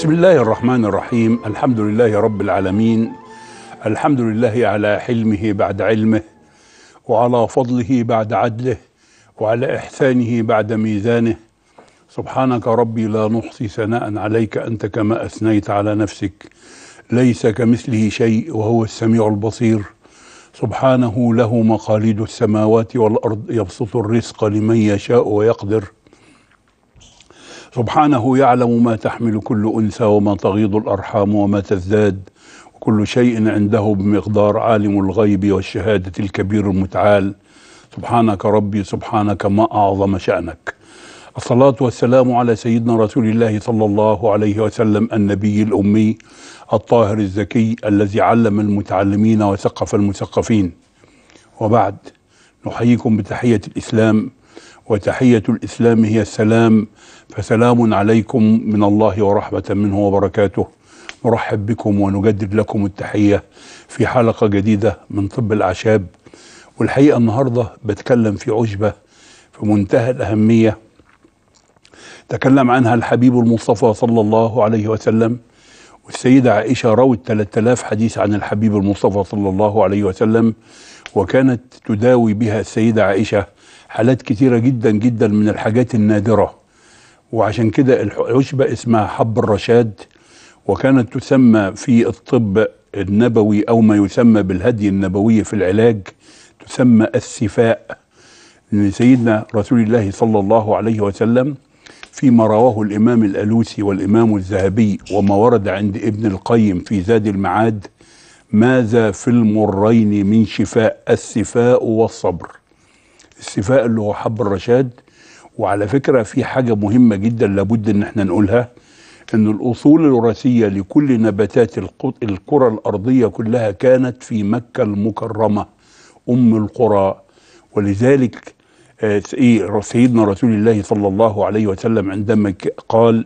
بسم الله الرحمن الرحيم الحمد لله رب العالمين الحمد لله على حلمه بعد علمه وعلى فضله بعد عدله وعلى إحسانه بعد ميزانه سبحانك ربي لا نحصي ثناء عليك أنت كما أثنيت على نفسك ليس كمثله شيء وهو السميع البصير سبحانه له مقاليد السماوات والأرض يبسط الرزق لمن يشاء ويقدر سبحانه يعلم ما تحمل كل انثى وما تغيض الارحام وما تزداد وكل شيء عنده بمقدار عالم الغيب والشهاده الكبير المتعال سبحانك ربي سبحانك ما اعظم شانك الصلاه والسلام على سيدنا رسول الله صلى الله عليه وسلم النبي الامي الطاهر الزكي الذي علم المتعلمين وثقف المثقفين وبعد نحييكم بتحيه الاسلام وتحيه الاسلام هي السلام فسلام عليكم من الله ورحمة منه وبركاته نرحب بكم ونجدد لكم التحية في حلقة جديدة من طب الأعشاب والحقيقة النهاردة بتكلم في عشبة في منتهى الأهمية تكلم عنها الحبيب المصطفى صلى الله عليه وسلم والسيدة عائشة روت 3000 حديث عن الحبيب المصطفى صلى الله عليه وسلم وكانت تداوي بها السيدة عائشة حالات كثيرة جدا جدا من الحاجات النادرة وعشان كده العشبة اسمها حب الرشاد وكانت تسمى في الطب النبوي أو ما يسمى بالهدي النبوي في العلاج تسمى السفاء لأن سيدنا رسول الله صلى الله عليه وسلم فيما رواه الإمام الألوسي والإمام الذهبي وما ورد عند ابن القيم في زاد المعاد ماذا في المرين من شفاء السفاء والصبر السفاء اللي هو حب الرشاد وعلى فكرة في حاجة مهمة جدا لابد ان احنا نقولها ان الاصول الوراثية لكل نباتات الكرة الارضية كلها كانت في مكة المكرمة ام القرى ولذلك سيدنا رسول الله صلى الله عليه وسلم عندما قال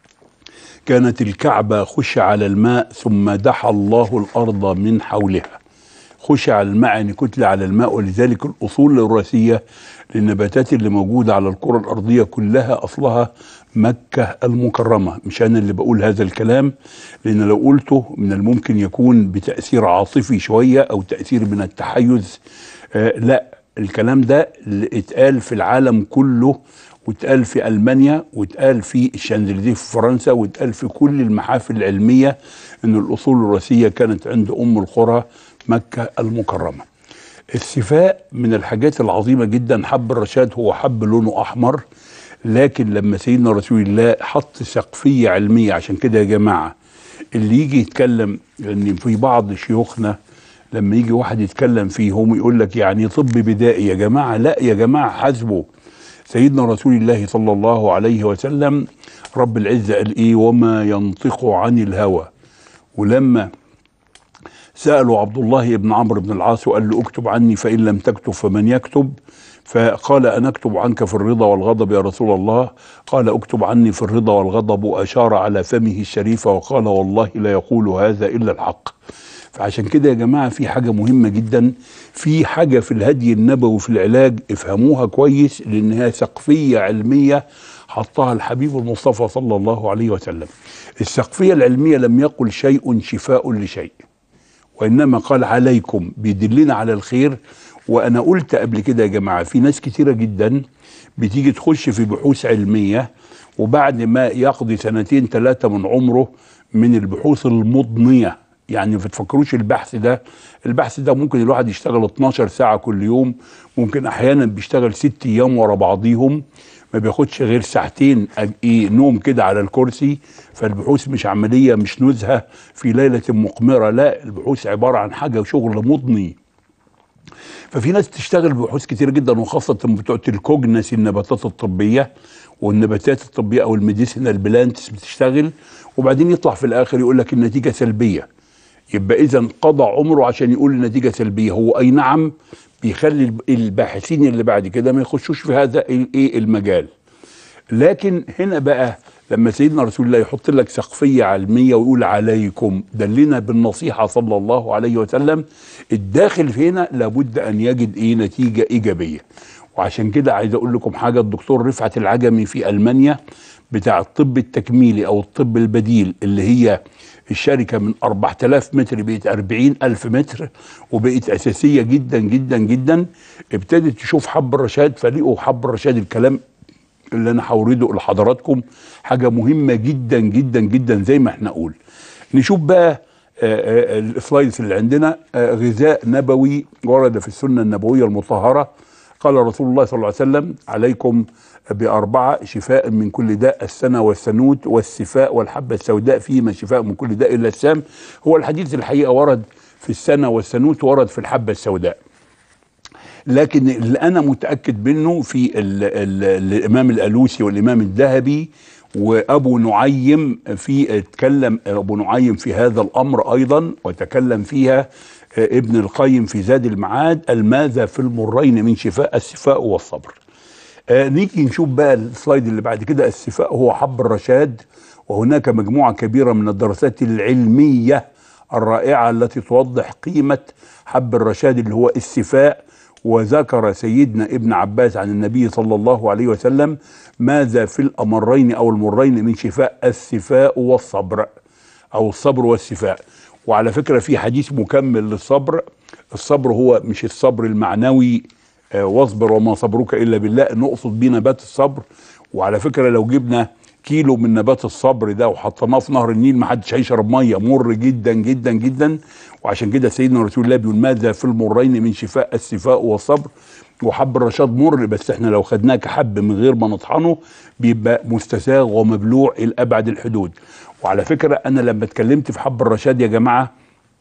كانت الكعبة خش على الماء ثم دحى الله الارض من حولها خش على الماء يعني كتلة على الماء ولذلك الأصول الوراثية للنباتات اللي موجودة على الكرة الأرضية كلها أصلها مكة المكرمة مش أنا اللي بقول هذا الكلام لأن لو قلته من الممكن يكون بتأثير عاطفي شوية أو تأثير من التحيز آه لا الكلام ده اللي اتقال في العالم كله واتقال في ألمانيا واتقال في الشانزليزيه في فرنسا واتقال في كل المحافل العلمية أن الأصول الوراثية كانت عند أم القرى مكة المكرمة السفاء من الحاجات العظيمة جدا حب الرشاد هو حب لونه أحمر لكن لما سيدنا رسول الله حط سقفية علمية عشان كده يا جماعة اللي يجي يتكلم لأن في بعض شيوخنا لما يجي واحد يتكلم فيهم يقول لك يعني طب بدائي يا جماعة لا يا جماعة حسبه سيدنا رسول الله صلى الله عليه وسلم رب العزة قال إيه وما ينطق عن الهوى ولما سألوا عبد الله بن عمرو بن العاص وقال له اكتب عني فإن لم تكتب فمن يكتب فقال أنا أكتب عنك في الرضا والغضب يا رسول الله قال اكتب عني في الرضا والغضب وأشار على فمه الشريف وقال والله لا يقول هذا إلا الحق فعشان كده يا جماعة في حاجة مهمة جدا في حاجة في الهدي النبوي في العلاج افهموها كويس لأنها سقفية علمية حطها الحبيب المصطفى صلى الله عليه وسلم السقفية العلمية لم يقل شيء شفاء لشيء وانما قال عليكم بيدلنا على الخير وانا قلت قبل كده يا جماعه في ناس كتيره جدا بتيجي تخش في بحوث علميه وبعد ما يقضي سنتين ثلاثه من عمره من البحوث المضنيه يعني ما تفكروش البحث ده البحث ده ممكن الواحد يشتغل 12 ساعه كل يوم ممكن احيانا بيشتغل ست ايام ورا بعضيهم ما بياخدش غير ساعتين ايه نوم كده على الكرسي فالبحوث مش عمليه مش نزهه في ليله مقمره لا البحوث عباره عن حاجه شغل مضني ففي ناس تشتغل بحوث كتير جدا وخاصه بتوع الكوجنس النباتات الطبيه والنباتات الطبيه او الميديسينال بلانتس بتشتغل وبعدين يطلع في الاخر يقول لك النتيجه سلبيه يبقى اذا قضى عمره عشان يقول النتيجه سلبيه هو اي نعم بيخلي الباحثين اللي بعد كده ما يخشوش في هذا الايه المجال لكن هنا بقى لما سيدنا رسول الله يحط لك سقفيه علميه ويقول عليكم دلنا بالنصيحه صلى الله عليه وسلم الداخل هنا لابد ان يجد ايه نتيجه ايجابيه وعشان كده عايز اقول لكم حاجه الدكتور رفعت العجمي في المانيا بتاع الطب التكميلي او الطب البديل اللي هي الشركه من 4000 متر بقت 40000 متر وبقت اساسيه جدا جدا جدا ابتدت تشوف حب الرشاد فلقوا حب الرشاد الكلام اللي انا هورده لحضراتكم حاجه مهمه جدا جدا جدا زي ما احنا نقول نشوف بقى آه، آه، السلايدز اللي عندنا آه، غذاء نبوي ورد في السنه النبويه المطهره قال رسول الله صلى الله عليه وسلم عليكم بأربعة شفاء من كل داء السنة والسنوت والسفاء والحبة السوداء فيهما شفاء من كل داء إلا السام هو الحديث الحقيقة ورد في السنة والسنوت ورد في الحبة السوداء لكن اللي أنا متأكد منه في ال ال الإمام الألوسي والإمام الذهبي وابو نعيم في اتكلم ابو نعيم في هذا الامر ايضا وتكلم فيها ابن القيم في زاد المعاد الماذا في المرين من شفاء الشفاء والصبر آه نيجي نشوف بقى السلايد اللي بعد كده الشفاء هو حب الرشاد وهناك مجموعه كبيره من الدراسات العلميه الرائعه التي توضح قيمه حب الرشاد اللي هو الشفاء وذكر سيدنا ابن عباس عن النبي صلى الله عليه وسلم ماذا في الامرين او المرين من شفاء الشفاء والصبر او الصبر والشفاء وعلى فكره في حديث مكمل للصبر الصبر هو مش الصبر المعنوي آه، واصبر وما صبرك الا بالله نقصد بيه نبات الصبر وعلى فكره لو جبنا كيلو من نبات الصبر ده وحطيناه في نهر النيل ما حدش هيشرب ميه مر جدا جدا جدا وعشان كده سيدنا رسول الله بيقول ماذا في المرين من شفاء الشفاء والصبر وحب الرشاد مر بس احنا لو خدناه كحب من غير ما نطحنه بيبقى مستساغ ومبلوع الى ابعد الحدود وعلى فكره انا لما اتكلمت في حب الرشاد يا جماعه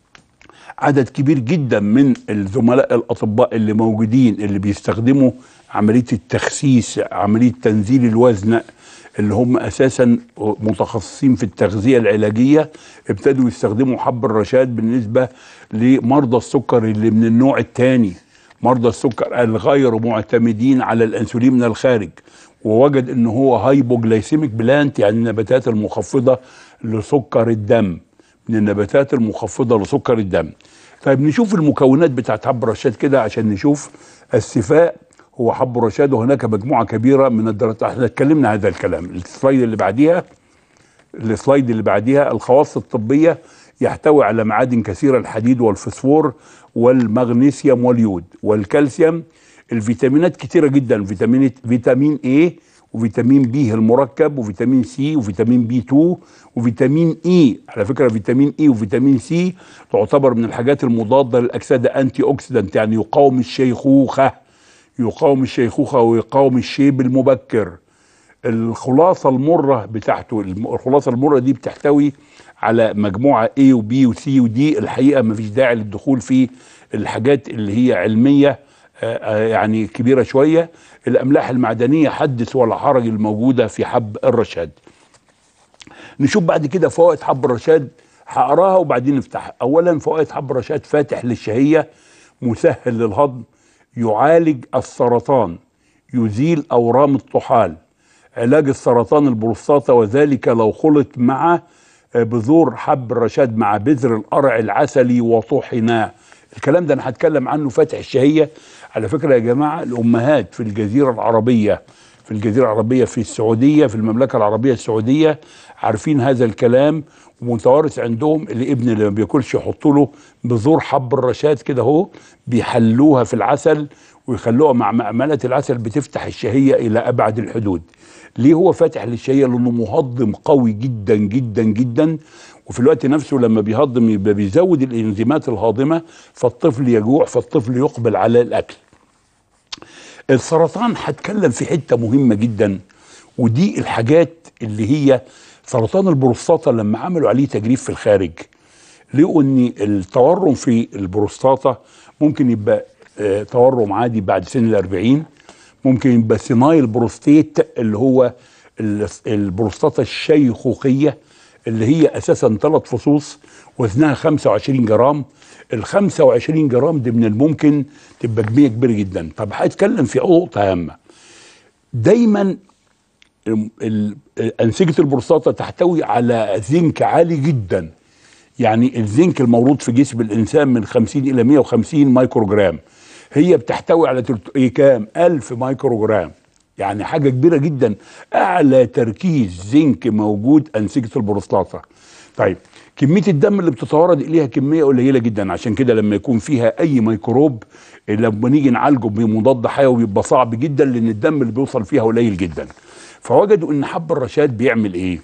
عدد كبير جدا من الزملاء الاطباء اللي موجودين اللي بيستخدموا عمليه التخسيس عمليه تنزيل الوزن اللي هم اساسا متخصصين في التغذيه العلاجيه ابتدوا يستخدموا حب الرشاد بالنسبه لمرضى السكر اللي من النوع الثاني مرضى السكر الغير معتمدين على الانسولين من الخارج ووجد ان هو هايبوجلايسيميك بلانت يعني النباتات المخفضه لسكر الدم من النباتات المخفضه لسكر الدم طيب نشوف المكونات بتاعت حب الرشاد كده عشان نشوف الشفاء هو حب الرشاد وهناك مجموعه كبيره من الدرجات احنا اتكلمنا هذا الكلام السلايد اللي بعديها السلايد اللي بعديها الخواص الطبيه يحتوي على معادن كثيره الحديد والفسفور والمغنيسيوم واليود والكالسيوم الفيتامينات كثيره جدا فيتامين فيتامين اي وفيتامين بي المركب وفيتامين سي وفيتامين بي 2 وفيتامين اي على فكره فيتامين اي وفيتامين سي تعتبر من الحاجات المضاده للاكسده انتي اوكسيدنت يعني يقاوم الشيخوخه يقاوم الشيخوخه ويقاوم الشيب المبكر الخلاصه المره بتاعته الخلاصه المره دي بتحتوي على مجموعه A و B و C و D الحقيقه ما فيش داعي للدخول في الحاجات اللي هي علميه يعني كبيره شويه الاملاح المعدنيه حدث ولا حرج الموجوده في حب الرشاد نشوف بعد كده فوائد حب الرشاد هقراها وبعدين نفتحها اولا فوائد حب الرشاد فاتح للشهيه مسهل للهضم يعالج السرطان يزيل اورام الطحال علاج السرطان البروستاتا وذلك لو خلط مع بذور حب الرشاد مع بذر القرع العسلي وطحنا الكلام ده انا هتكلم عنه فاتح الشهيه على فكره يا جماعه الامهات في الجزيره العربيه في الجزيره العربيه في السعوديه في المملكه العربيه السعوديه عارفين هذا الكلام ومتوارث عندهم الابن اللي ما بياكلش يحطوا له بذور حب الرشاد كده اهو بيحلوها في العسل ويخلوها مع مأملة العسل بتفتح الشهية إلى أبعد الحدود ليه هو فاتح للشهية لأنه مهضم قوي جدا جدا جدا وفي الوقت نفسه لما بيهضم يبقى بيزود الانزيمات الهاضمة فالطفل يجوع فالطفل يقبل على الأكل السرطان هتكلم في حتة مهمة جدا ودي الحاجات اللي هي سرطان البروستاتا لما عملوا عليه تجريب في الخارج لقوا ان التورم في البروستاتا ممكن يبقى آه تورم عادي بعد سن الأربعين ممكن يبقى سينايل بروستيت اللي هو البروستاتا الشيخوخية اللي هي أساسا ثلاث فصوص وزنها 25 جرام ال 25 جرام دي من الممكن تبقى كمية كبيرة جدا طب هتكلم في نقطة هامة دايما أنسجة البروستاتا تحتوي على زنك عالي جدا يعني الزنك الموجود في جسم الإنسان من 50 إلى 150 مايكروجرام هي بتحتوي على كام 1000 مايكروجرام يعني حاجه كبيره جدا اعلى تركيز زنك موجود انسجه البروستاتا طيب كميه الدم اللي بتتوارد اليها كميه قليله جدا عشان كده لما يكون فيها اي ميكروب لما نيجي نعالجه بمضاد حيوي بيبقى صعب جدا لان الدم اللي بيوصل فيها قليل جدا فوجدوا ان حب الرشاد بيعمل ايه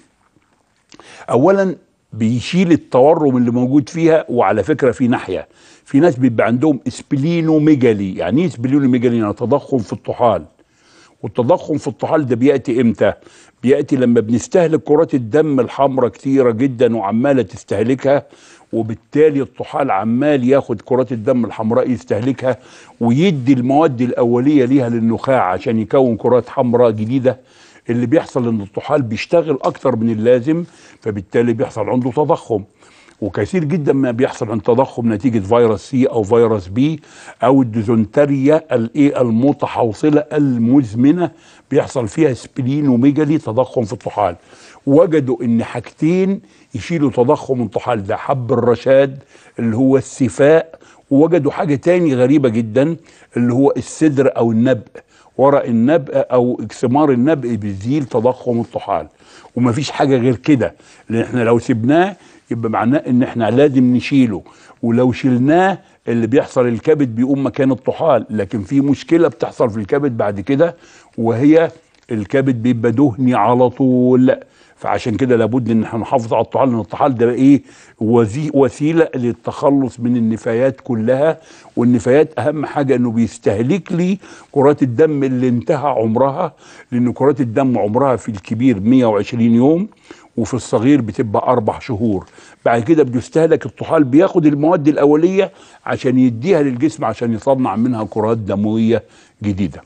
اولا بيشيل التورم اللي موجود فيها وعلى فكره في ناحيه في ناس بيبقى عندهم اسبلينوميجالي يعني ايه اسبلينوميجالي يعني تضخم في الطحال والتضخم في الطحال ده بياتي امتى بياتي لما بنستهلك كرات الدم الحمراء كتيره جدا وعماله تستهلكها وبالتالي الطحال عمال ياخد كرات الدم الحمراء يستهلكها ويدي المواد الاوليه ليها للنخاع عشان يكون كرات حمراء جديده اللي بيحصل ان الطحال بيشتغل اكتر من اللازم فبالتالي بيحصل عنده تضخم وكثير جدا ما بيحصل عند تضخم نتيجه فيروس سي او فيروس بي او الديزونتريا الايه المتحوصله المزمنه بيحصل فيها سبلين وميجالي تضخم في الطحال وجدوا ان حاجتين يشيلوا تضخم الطحال ده حب الرشاد اللي هو السفاء ووجدوا حاجه تاني غريبه جدا اللي هو السدر او النبأ ورق النبأ او ثمار النبأ بيزيل تضخم الطحال ومفيش حاجه غير كده لان احنا لو سبناه يبقى معناه ان احنا لازم نشيله ولو شلناه اللي بيحصل الكبد بيقوم مكان الطحال لكن في مشكله بتحصل في الكبد بعد كده وهي الكبد بيبقى دهني على طول فعشان كده لابد ان احنا نحافظ على الطحال لان الطحال ده ايه وزي وسيله للتخلص من النفايات كلها والنفايات اهم حاجه انه بيستهلك لي كرات الدم اللي انتهى عمرها لان كرات الدم عمرها في الكبير 120 يوم وفي الصغير بتبقى اربع شهور بعد كده بيستهلك الطحال بياخد المواد الاوليه عشان يديها للجسم عشان يصنع منها كرات دمويه جديده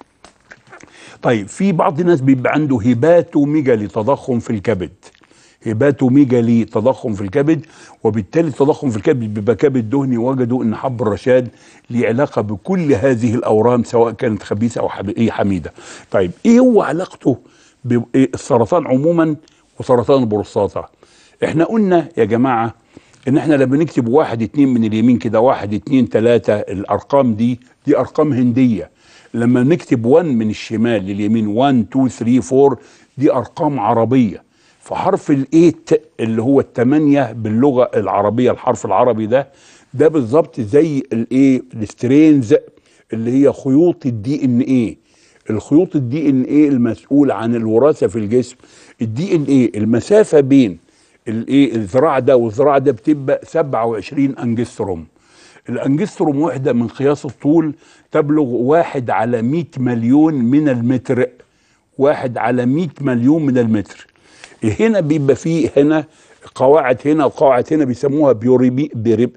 طيب في بعض الناس بيبقى عنده هباتوميجالي تضخم في الكبد هباتوميجالي تضخم في الكبد وبالتالي التضخم في الكبد بيبقى كبد دهني وجدوا ان حب الرشاد ليه علاقه بكل هذه الاورام سواء كانت خبيثه او ايه حميده. طيب ايه هو علاقته بالسرطان عموما وسرطان البروستاتا؟ احنا قلنا يا جماعه ان احنا لما نكتب واحد اتنين من اليمين كده واحد اتنين تلاته الارقام دي دي ارقام هنديه لما نكتب 1 من الشمال لليمين 1 2 3 4 دي ارقام عربيه فحرف الايت اللي هو الثمانيه باللغه العربيه الحرف العربي ده ده بالظبط زي الايه السترينز اللي هي خيوط الدي ان ايه الخيوط الدي ان ايه المسؤول عن الوراثه في الجسم الدي ان ايه المسافه بين الايه الذراع ده والذراع ده بتبقى 27 انجستروم الانجستروم وحده من قياس الطول تبلغ واحد على 100 مليون من المتر واحد على 100 مليون من المتر هنا بيبقى فيه هنا قواعد هنا وقواعد هنا بيسموها بيوري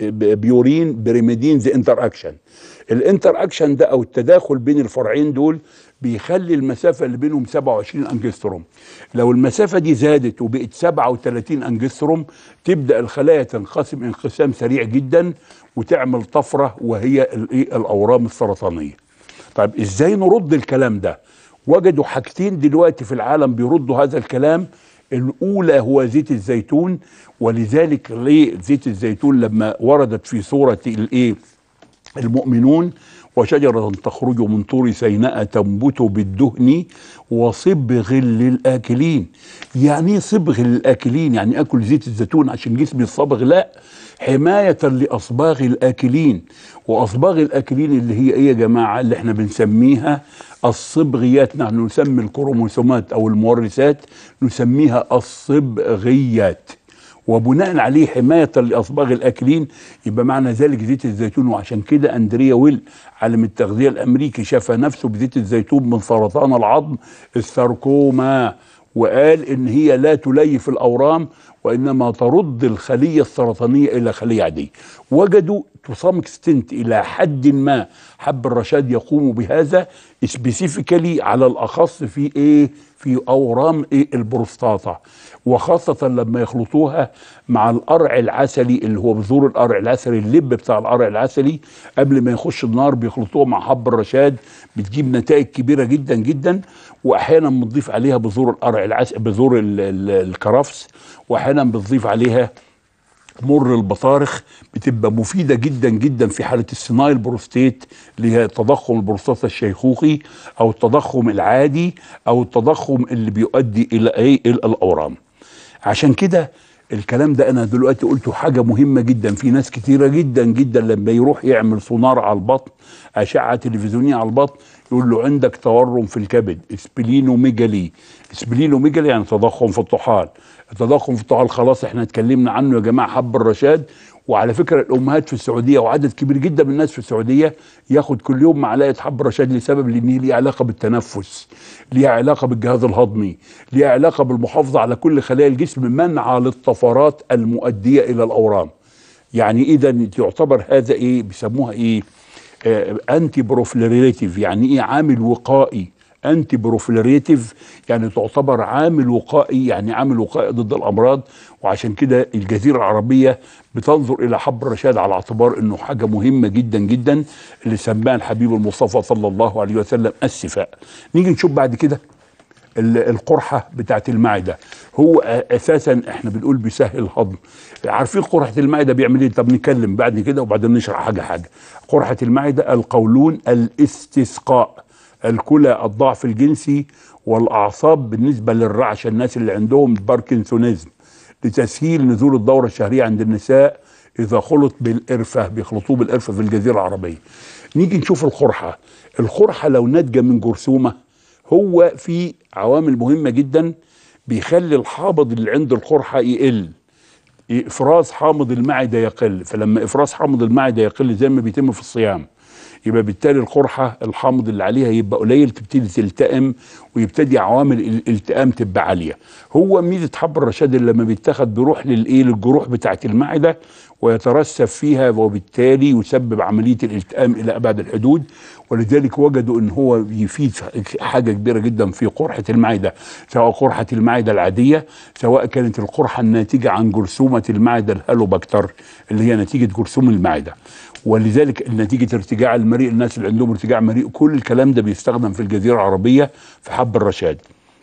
بيورين بريميدينز انتر اكشن الانتر اكشن ده او التداخل بين الفرعين دول بيخلي المسافه اللي بينهم 27 انجستروم لو المسافه دي زادت وبقت 37 انجستروم تبدا الخلايا تنقسم انقسام سريع جدا وتعمل طفره وهي الاورام السرطانيه طيب ازاي نرد الكلام ده وجدوا حاجتين دلوقتي في العالم بيردوا هذا الكلام الاولى هو زيت الزيتون ولذلك ليه زيت الزيتون لما وردت في سوره الايه المؤمنون وشجرة تخرج من طور سيناء تنبت بالدهن وصبغ للآكلين يعني ايه صبغ للآكلين يعني أكل زيت الزيتون عشان جسمي الصبغ لا حماية لأصباغ الآكلين وأصباغ الآكلين اللي هي إيه يا جماعة اللي احنا بنسميها الصبغيات نحن نسمي الكروموسومات أو المورثات نسميها الصبغيات وبناء عليه حماية لأصباغ الآكلين يبقى معنى ذلك زيت الزيتون وعشان كده أندريا ويل عالم التغذية الأمريكي شفى نفسه بزيت الزيتون من سرطان العظم الساركوما وقال إن هي لا تليف الأورام وإنما ترد الخلية السرطانية إلى خلية عادية وجدوا تو اكستنت إلى حد ما حب الرشاد يقوم بهذا سبيسيفيكالي على الأخص في إيه في أورام إيه البروستاتا وخاصة لما يخلطوها مع القرع العسلي اللي هو بذور القرع العسلي اللب بتاع القرع العسلي قبل ما يخش النار بيخلطوها مع حب الرشاد بتجيب نتائج كبيرة جدا جدا واحيانا بنضيف عليها بذور القرع العسلي بذور الكرفس واحيانا بنضيف عليها مر البطارخ بتبقى مفيده جدا جدا في حاله السينايل بروستيت اللي هي تضخم البروستاتا الشيخوخي او التضخم العادي او التضخم اللي بيؤدي الى ايه الى الاورام عشان كده الكلام ده انا دلوقتي قلته حاجه مهمه جدا في ناس كتيره جدا جدا لما يروح يعمل سونار على البطن اشعه تلفزيونيه على البطن يقول له عندك تورم في الكبد اسبلينوميجالي اسبلينوميجالي يعني تضخم في الطحال التضخم في الطحال خلاص احنا اتكلمنا عنه يا جماعه حب الرشاد وعلى فكره الامهات في السعوديه وعدد كبير جدا من الناس في السعوديه ياخد كل يوم معلقه حب رشاد لسبب لان هي ليها علاقه بالتنفس ليها علاقه بالجهاز الهضمي ليها علاقه بالمحافظه على كل خلايا الجسم منع للطفرات المؤديه الى الاورام يعني اذا يعتبر هذا ايه بيسموها ايه آه انتي بروفليريتيف يعني ايه عامل وقائي انتي بروفليريتيف يعني تعتبر عامل وقائي يعني عامل وقائي ضد الامراض وعشان كده الجزيره العربيه بتنظر الى حب الرشاد على اعتبار انه حاجه مهمه جدا جدا اللي سماها الحبيب المصطفى صلى الله عليه وسلم الشفاء نيجي نشوف بعد كده القرحه بتاعت المعده هو اساسا احنا بنقول بيسهل الهضم عارفين قرحه المعده بيعمل ايه طب نتكلم بعد كده وبعدين نشرح حاجه حاجه قرحه المعده القولون الاستسقاء الكلى الضعف الجنسي والاعصاب بالنسبه للرعشه الناس اللي عندهم باركنسونيزم لتسهيل نزول الدوره الشهريه عند النساء اذا خلط بالقرفه بيخلطوه بالقرفه في الجزيره العربيه نيجي نشوف القرحه القرحه لو ناتجه من جرثومه هو في عوامل مهمه جدا بيخلي الحامض اللي عند القرحه يقل افراز حامض المعده يقل فلما افراز حامض المعده يقل زي ما بيتم في الصيام يبقى بالتالي القرحه الحامض اللي عليها يبقى قليل تبتدي تلتئم ويبتدي عوامل الالتئام تبقى عاليه هو ميزه حب الرشاد اللي لما بيتاخد بيروح للايه للجروح بتاعه المعده ويترسب فيها وبالتالي يسبب عمليه الالتئام الى ابعد الحدود ولذلك وجدوا ان هو يفيد حاجه كبيره جدا في قرحه المعده سواء قرحه المعده العاديه سواء كانت القرحه الناتجه عن جرثومه المعده الهالوباكتر اللي هي نتيجه جرثوم المعده ولذلك نتيجه ارتجاع المريء الناس اللي عندهم ارتجاع مريء كل الكلام ده بيستخدم في الجزيره العربيه في حب الرشاد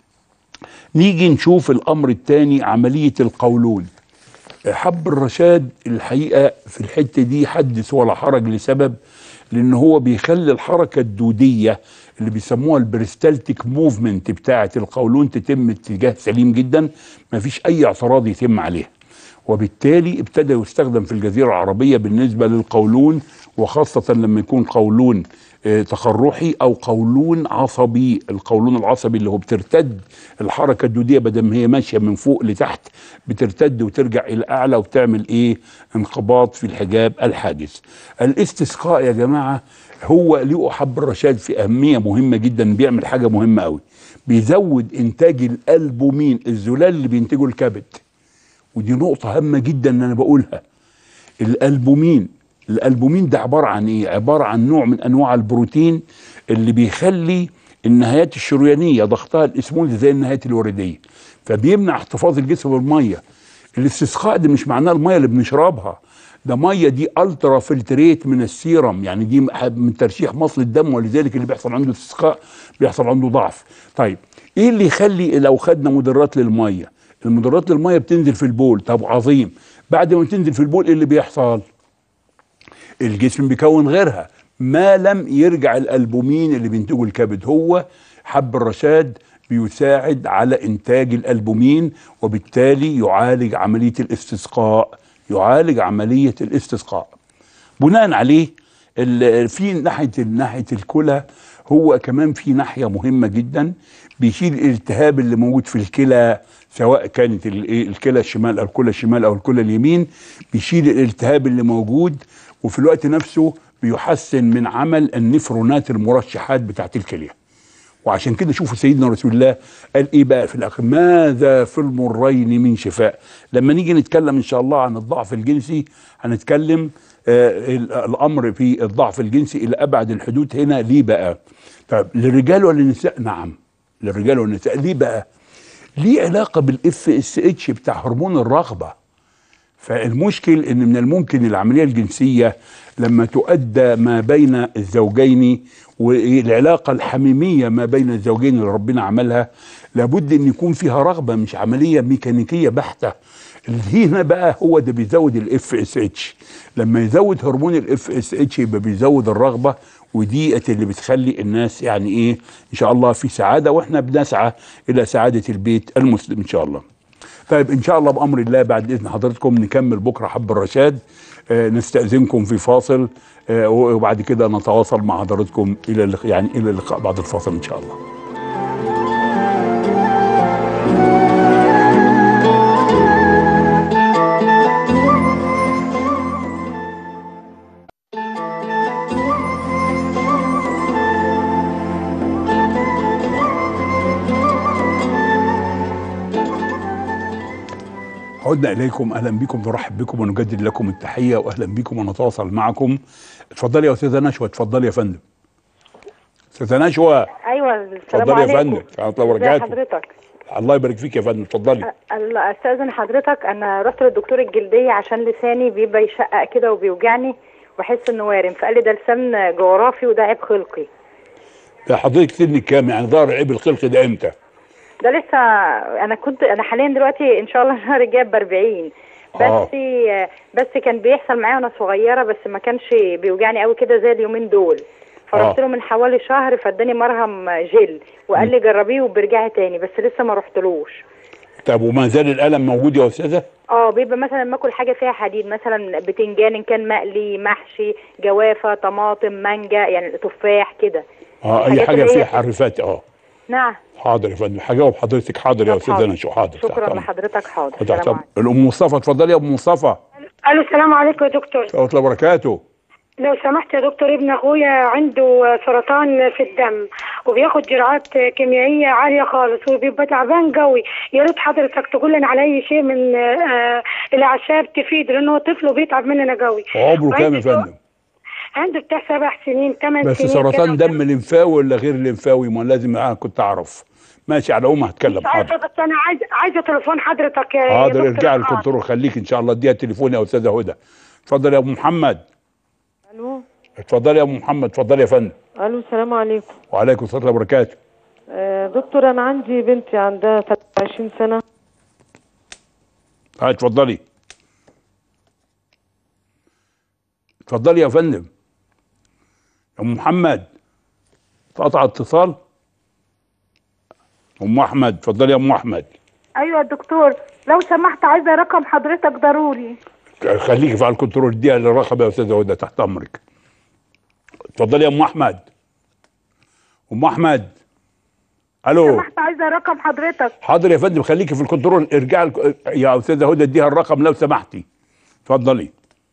نيجي نشوف الامر الثاني عمليه القولون حب الرشاد الحقيقه في الحته دي حدث ولا حرج لسبب لان هو بيخلي الحركه الدوديه اللي بيسموها البريستالتيك موفمنت بتاعه القولون تتم اتجاه سليم جدا ما فيش اي اعتراض يتم عليها وبالتالي ابتدى يستخدم في الجزيره العربيه بالنسبه للقولون وخاصه لما يكون قولون تقرحي او قولون عصبي القولون العصبي اللي هو بترتد الحركه الدوديه بدل ما هي ماشيه من فوق لتحت بترتد وترجع الى اعلى وبتعمل ايه انقباض في الحجاب الحاجز الاستسقاء يا جماعه هو له حب الرشاد في اهميه مهمه جدا بيعمل حاجه مهمه قوي بيزود انتاج الالبومين الزلال اللي بينتجه الكبد ودي نقطه هامه جدا ان انا بقولها الالبومين الالبومين ده عباره عن ايه عباره عن نوع من انواع البروتين اللي بيخلي النهايات الشريانيه ضغطها الاسمول زي النهايات الورديه فبيمنع احتفاظ الجسم بالميه الاستسقاء ده مش معناه الميه اللي بنشربها ده ميه دي الترا فلتريت من السيرم يعني دي من ترشيح مصل الدم ولذلك اللي بيحصل عنده استسقاء بيحصل عنده ضعف طيب ايه اللي يخلي لو خدنا مدرات للميه المدرات للميه بتنزل في البول طب عظيم بعد ما تنزل في البول ايه اللي بيحصل الجسم بيكون غيرها ما لم يرجع الالبومين اللي بينتجه الكبد هو حب الرشاد بيساعد على انتاج الالبومين وبالتالي يعالج عمليه الاستسقاء يعالج عمليه الاستسقاء بناء عليه في ناحيه ناحيه الكلى هو كمان في ناحيه مهمه جدا بيشيل الالتهاب اللي موجود في الكلى سواء كانت الكلى الشمال او الكلى الشمال او الكلى اليمين بيشيل الالتهاب اللي موجود وفي الوقت نفسه بيحسن من عمل النفرونات المرشحات بتاعت الكليه وعشان كده شوفوا سيدنا رسول الله قال ايه بقى في الاخر ماذا في المرين من شفاء لما نيجي نتكلم ان شاء الله عن الضعف الجنسي هنتكلم آه الامر في الضعف الجنسي الى ابعد الحدود هنا ليه بقى طب للرجال ولا للنساء نعم للرجال والنساء ليه بقى ليه علاقه بالاف اس اتش بتاع هرمون الرغبه فالمشكل ان من الممكن العمليه الجنسيه لما تؤدى ما بين الزوجين والعلاقه الحميميه ما بين الزوجين اللي ربنا عملها لابد ان يكون فيها رغبه مش عمليه ميكانيكيه بحته هنا بقى هو ده بيزود الاف اس اتش لما يزود هرمون الاف اس اتش يبقى بيزود الرغبه ودي اللي بتخلي الناس يعني ايه ان شاء الله في سعاده واحنا بنسعى الى سعاده البيت المسلم ان شاء الله طيب ان شاء الله بامر الله بعد اذن حضراتكم نكمل بكره حب الرشاد آه نستاذنكم في فاصل آه وبعد كده نتواصل مع حضراتكم الى اللق- يعني الى اللقاء بعد الفاصل ان شاء الله عدنا اليكم اهلا بكم نرحب بكم ونجدد لكم التحيه واهلا بكم ونتواصل معكم اتفضلي يا استاذه نشوى اتفضلي يا فندم استاذه نشوى ايوه السلام اتفضلي يا عليكم فندم ورحمه الله ازي وبركاته حضرتك الله يبارك فيك يا فندم اتفضلي أ- الله استاذن حضرتك انا رحت للدكتور الجلديه عشان لساني بيبقى يشقق كده وبيوجعني واحس انه وارم فقال لي ده لسان جغرافي وده عيب خلقي ده حضرتك سنك كام يعني ظهر عيب الخلق ده امتى ده لسه انا كنت انا حاليا دلوقتي ان شاء الله الشهر الجاي ب 40 بس آه. بس كان بيحصل معايا وانا صغيره بس ما كانش بيوجعني قوي كده زي اليومين دول فرحت آه. له من حوالي شهر فاداني مرهم جل وقال لي جربيه وبرجعي تاني بس لسه ما رحتلوش طب وما زال الالم موجود يا استاذه اه بيبقى مثلا لما اكل حاجه فيها حديد مثلا بتنجان ان كان مقلي محشي جوافه طماطم مانجا يعني تفاح كده اه اي الحاجات حاجه اللي هي- فيها حرفات اه نعم حاضر يا فندم هجاوب حضرتك حاضر يا طب استاذه حاضر. نشوى حاضر تحت شكرا أمرك. لحضرتك حاضر تحت سلام أمرك. عليكم الام مصطفى اتفضلي يا ام مصطفى الو السلام عليكم يا دكتور ورحمه الله وبركاته لو سمحت يا دكتور ابن اخويا عنده سرطان في الدم وبياخد جرعات كيميائيه عاليه خالص وبيبقى تعبان قوي يا ريت حضرتك تقول لنا على اي شيء من آه، الاعشاب تفيد لانه هو طفل وبيتعب مننا قوي عمره كام يا وعنده- فندم عنده بتاع سبع سنين ثمان بس سنين سرطان كده. دم لمفاوي ولا غير لمفاوي ما لازم انا كنت اعرف ماشي على ام هتكلم مش عارفه حاضر بس انا عايزه عايزه تليفون حضرتك يا يا حاضر دكتور ارجع إسحاق. الكنترول خليك ان شاء الله اديها التليفون يا استاذه هدى اتفضل يا ابو محمد الو اتفضل يا ابو محمد اتفضل يا فندم الو السلام عليكم وعليكم السلام ورحمه الله وبركاته آه دكتور انا عندي بنتي عندها 23 سنه هاي اتفضلي اتفضلي يا فندم يا ام محمد قطع اتصال ام احمد اتفضلي يا ام احمد ايوه يا دكتور لو سمحت عايزه رقم حضرتك ضروري خليكي في على الكنترول اديها الرقم يا استاذه هدى تحت امرك اتفضلي يا ام احمد ام احمد الو سمحت عايزه رقم حضرتك حاضر يا فندم خليكي في الكنترول ارجع الك- يا استاذه هدى اديها الرقم لو سمحتي اتفضلي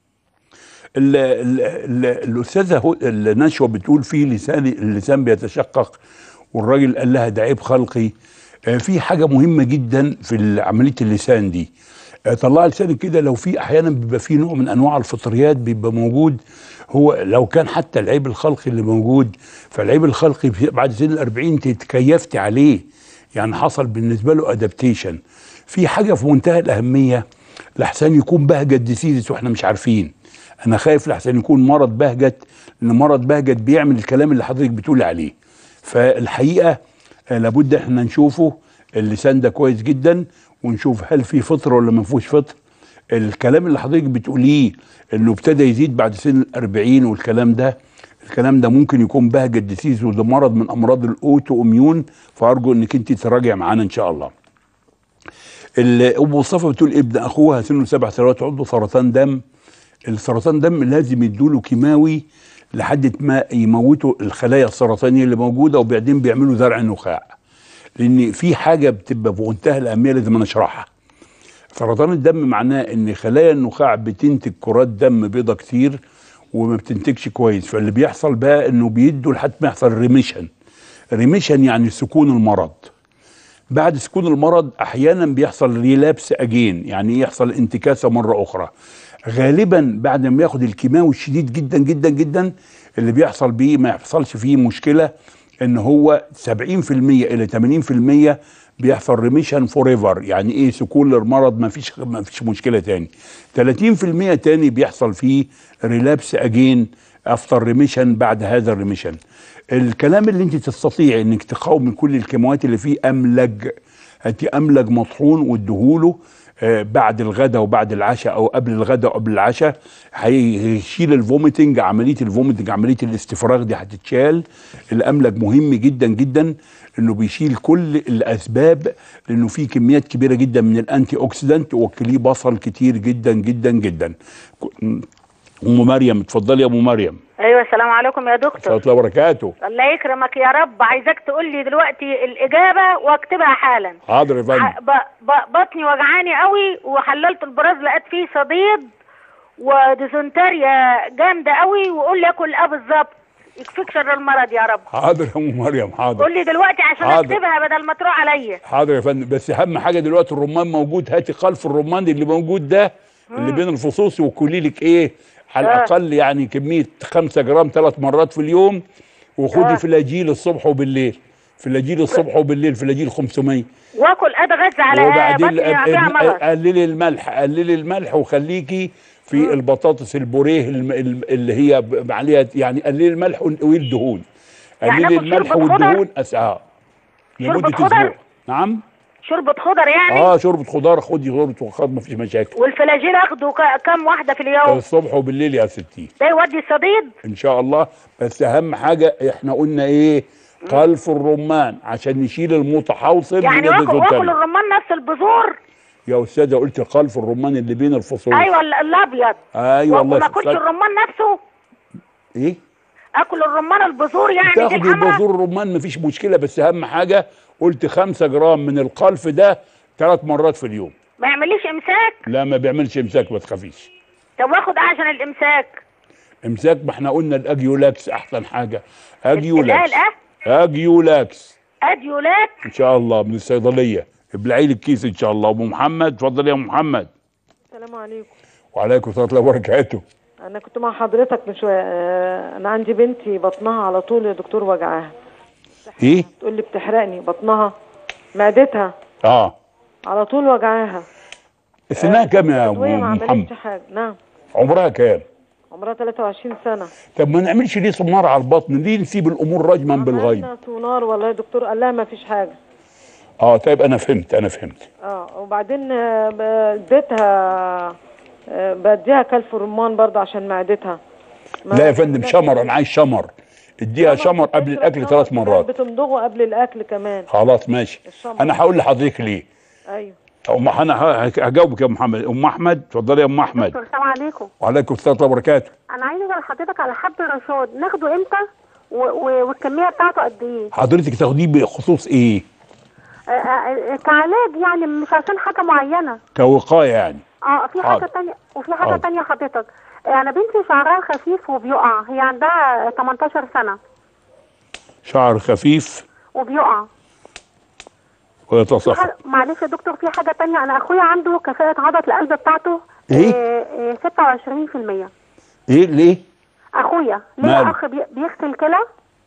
ال- ال- ال- الاستاذه هو- النشوه بتقول في لسان اللسان بيتشقق والراجل قال لها ده عيب خلقي آه، في حاجه مهمه جدا في عمليه اللسان دي آه، طلع لسانك كده لو في احيانا بيبقى في نوع من انواع الفطريات بيبقى موجود هو لو كان حتى العيب الخلقي اللي موجود فالعيب الخلقي في- بعد سن الأربعين تتكيفت عليه يعني حصل بالنسبه له ادابتيشن في حاجه في منتهى الاهميه لحسن يكون بهجت ديسيزس واحنا مش عارفين انا خايف لحسن يكون مرض بهجت لان مرض بهجت بيعمل الكلام اللي حضرتك بتقول عليه فالحقيقه آه، لابد احنا نشوفه اللسان ده كويس جدا ونشوف هل في فطر ولا ما فيهوش فطر الكلام اللي حضرتك بتقوليه انه ابتدى يزيد بعد سن الأربعين والكلام ده الكلام ده ممكن يكون بهجة ديسيز وده مرض من امراض الاوتو اميون فارجو انك انت تراجع معانا ان شاء الله ال- ام مصطفى بتقول ابن اخوها سنه سبع سنوات عنده سرطان دم السرطان دم لازم يدوله كيماوي لحد ما يموتوا الخلايا السرطانيه اللي موجوده وبعدين بيعملوا زرع نخاع لان في حاجه بتبقى في منتهى الاهميه لازم نشرحها سرطان الدم معناه ان خلايا النخاع بتنتج كرات دم بيضة كتير وما بتنتجش كويس فاللي بيحصل بقى انه بيدوا لحد ما يحصل ريميشن ريميشن يعني سكون المرض بعد سكون المرض احيانا بيحصل ريلابس اجين يعني يحصل انتكاسه مره اخرى غالبا بعد ما ياخد الكيماوي الشديد جدا جدا جدا اللي بيحصل بيه ما يحصلش فيه مشكله ان هو 70% الى 80% بيحصل ريميشن فور ايفر يعني ايه سكون للمرض ما فيش ما فيش مشكله تاني 30% تاني بيحصل فيه ريلابس اجين افتر ريميشن بعد هذا الريميشن الكلام اللي انت تستطيع انك تقاومي كل الكيماويات اللي فيه املج هاتي املج مطحون واديهوله آه، بعد الغداء وبعد العشاء او قبل الغداء وقبل العشاء هيشيل الفوميتنج عمليه الفوميتنج عمليه الاستفراغ دي هتتشال الاملج مهم جدا جدا انه بيشيل كل الاسباب لانه في كميات كبيره جدا من الانتي اوكسيدانت وكليه بصل كتير جدا جدا جدا ام مريم اتفضلي يا ام مريم ايوه السلام عليكم يا دكتور ورحمه الله وبركاته الله يكرمك يا رب عايزاك تقول لي دلوقتي الاجابه واكتبها حالا حاضر يا فندم ع- ب- ب- بطني وجعاني قوي وحللت البراز لقيت فيه صديد وديزنتريا جامده قوي وقول لي اكل ايه بالظبط يكفيك شر المرض يا رب حاضر يا ام مريم حاضر قول لي دلوقتي عشان حاضر. اكتبها بدل ما تروح عليا حاضر يا فندم بس اهم حاجه دلوقتي الرمان موجود هاتي خلف الرمان اللي موجود ده اللي بين الفصوص وكلي لك ايه على آه. الاقل يعني كميه 5 جرام ثلاث مرات في اليوم وخدي آه. فلاجيل الصبح وبالليل فلاجيل الصبح وبالليل فلاجيل 500 واكل اتغذى على وبعدين بطني فيها مرض قللي الملح قللي الملح وخليكي في البطاطس البوريه الم- الم- اللي هي ب- عليها يعني قللي الملح وقللي الدهون يعني قللي آكل الملح شوربة خضر؟ والدهون اسعار شوربة لمده خضر؟ اسبوع نعم شوربه خضر يعني اه شوربه خضار خدي شوربه خضار مفيش مشاكل والفلاجيل اخده ك- كام واحده في اليوم الصبح وبالليل يا ستي ده يودي الصديد ان شاء الله بس اهم حاجه احنا قلنا ايه خلف الرمان عشان نشيل المتحوصل يعني من واكل واكل الديزنتريا الرمان نفس البذور يا استاذه قلت خلف الرمان اللي بين الفصول ايوه ال- الابيض ايوه الله وما اكلش يسلمك. الرمان نفسه ايه اكل الرمان البذور يعني دي تاخدي الحمرا بذور الرمان مفيش مشكله بس اهم حاجه قلت خمسة جرام من القلف ده ثلاث مرات في اليوم ما يعمليش امساك لا ما بيعملش امساك ما تخافيش طب واخد ايه عشان الامساك امساك ما احنا قلنا الاجيولاكس احسن حاجه الايه اجيولاكس الاه اجيولاكس اديولاك ان شاء الله من الصيدليه ابلعي لي الكيس ان شاء الله ام محمد اتفضل يا ام محمد السلام عليكم وعليكم السلام ورحمه الله وبركاته انا كنت مع حضرتك من شويه آه، انا عندي بنتي بطنها على طول يا دكتور وجعاها ايه تقول لي بتحرقني بطنها معدتها اه على طول وجعاها سنها كام يا ادويه ما ام محمد عملتش حاجه نعم عمرها كام عمرها 23 سنه طب ما نعملش ليه سمار على البطن ليه نسيب الامور رجما بالغيب عملنا سونار والله يا دكتور قال لها ما فيش حاجه اه طيب انا فهمت انا فهمت اه وبعدين آه، ب- اديتها آه، بديها كلف رمان برضه عشان معدتها ما- لا يا فندم شمر انا عايز شمر اديها شمر قبل بتشرب الاكل شمر ثلاث كمان مرات بتمضغه قبل الاكل كمان خلاص ماشي الشمر. انا هقول لحضرتك ليه ايوه ام انا ه- هجاوبك يا ام محمد ام احمد اتفضلي يا ام احمد دكتور السلام عليكم وعليكم السلام ورحمه الله وبركاته انا عايزه اسال حضرتك على حب الرشاد ناخده امتى و... و... والكميه بتاعته قد ايه حضرتك تاخديه بخصوص ايه آه، آه، كعلاج يعني مش عشان حاجه معينه كوقايه يعني اه في حاضر. حاجه تانية وفي حاجه حاضر. تانية حضرتك آه، انا بنتي شعرها خفيف وبيقع هي عندها 18 سنه شعر خفيف وبيقع في ويتصفى حاجة- معلش يا دكتور في حاجه تانية انا اخويا عنده كفاءه عضله القلب بتاعته إيه؟ آه، آه، 26% ايه ليه اخويا ماله؟ ليه اخ بي- بيغسل كلى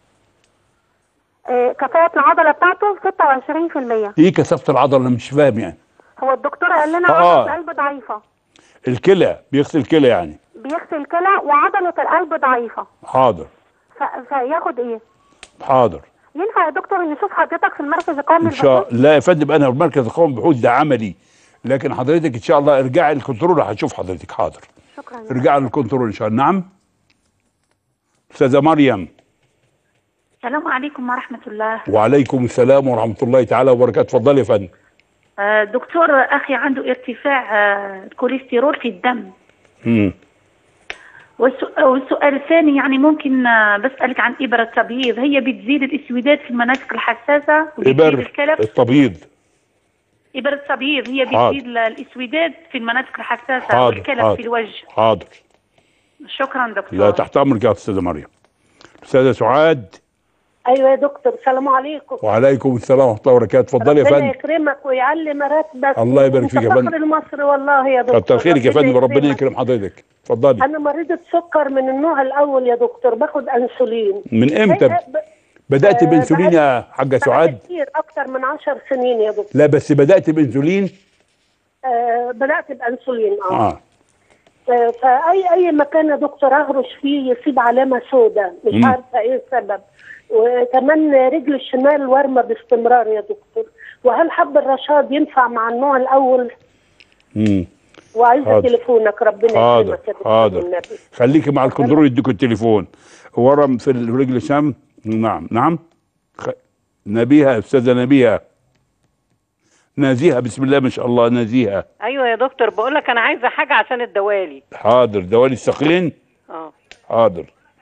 آه، كفاءة العضلة بتاعته 26% ايه كثافه العضله انا مش فاهم يعني هو الدكتور قال لنا آه. عضلة القلب ضعيفة الكلى بيغسل كلى يعني بيغسل كلى وعضلة القلب ضعيفة حاضر ف... فياخد ايه؟ حاضر ينفع يا دكتور نشوف حضرتك في المركز القومي ان شاء للبحوث؟ لا يا فندم انا في مركز القومي بحوث ده عملي لكن حضرتك ان شاء الله ارجعي الكنترول هتشوف حضرتك حاضر شكرا ارجعي للكنترول ان شاء الله نعم استاذه مريم السلام عليكم ورحمة الله وعليكم السلام ورحمه الله تعالى وبركاته اتفضلي يا فندم آه، دكتور أخي عنده ارتفاع آه، الكوليسترول في الدم مم. والسؤ- والسؤال الثاني يعني ممكن آه، بسألك عن إبرة تبييض هي بتزيد الإسودات في المناطق الحساسة وبتزيد ابر الكلف التبييض إبرة تبييض هي حاضر. بتزيد ال- الإسودات في المناطق الحساسة حاضر والكلف حاضر في الوجه حاضر شكرا دكتور لا تحت امرك يا استاذه مريم استاذه سعاد ايوه يا دكتور السلام عليكم وعليكم السلام ورحمه الله وبركاته اتفضلي يا ربنا فندم يكرمك ويعلي مراتبك الله يبارك فيك يا انت فندم. فخر مصر والله يا دكتور كتر خيرك يا فندم ربنا يكرمك. يكرم حضرتك اتفضلي انا مريضة سكر من النوع الاول يا دكتور باخد انسولين من امتى هي- ب- بدات آه، بانسولين يا حاجه بقالي سعاد كتير اكتر من عشر سنين يا دكتور لا بس بدات بانسولين آه بدات بانسولين اه, اه آه فاي اي مكان يا دكتور اهرش فيه يسيب علامه سوداء مش مم. عارفه ايه السبب وكمان رجل الشمال وارمه باستمرار يا دكتور وهل حب الرشاد ينفع مع النوع الاول مم. وعايزه حاضر. تليفونك ربنا حاضر يكرمك يا دكتور حاضر والنبي. خليكي مع الكنترول يديكوا التليفون ورم في الرجل شم نعم نعم خ... نبيها استاذه نبيها نازيها بسم الله ما شاء الله نازيها ايوه يا دكتور بقول لك انا عايزه حاجه عشان الدوالي حاضر دوالي الثقيلين اه حاضر